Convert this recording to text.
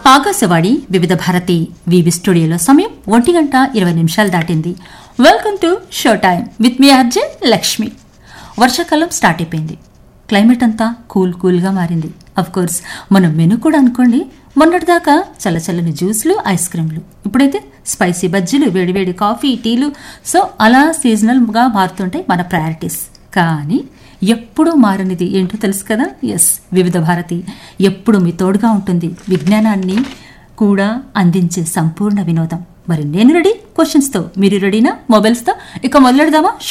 ఆకాశవాణి వివిధ భారతి వివి స్టూడియోలో సమయం ఒంటి గంట ఇరవై నిమిషాలు దాటింది welcome to show time with me RJ Lakshmi వర్షాకాలం స్టార్ట్ అయిపోయింది క్లైమేట్ అంతా కూల్ కూల్గా మారింది అఫ్ కోర్స్ మనం మెను కూడా అనుకోండి మొన్నటిదాకా చల్లచల్లని జ్యూస్లు ఐస్ క్రీమ్లు ఇప్పుడైతే స్పైసీ బజ్జీలు వేడివేడి కాఫీ టీలు సో అలా సీజనల్గా మారుతుంటాయి మన ప్రయారిటీస్ కానీ ఎప్పుడూ మారనిది ఏంటో తెలుసు కదా ఎస్ వివిధ భారతి ఎప్పుడు మీ తోడుగా ఉంటుంది విజ్ఞానాన్ని కూడా అందించే సంపూర్ణ వినోదం మరి నేను రెడీ క్వశ్చన్స్తో మీరు రెడీనా మొబైల్స్తో ఇక మొదలెడదామా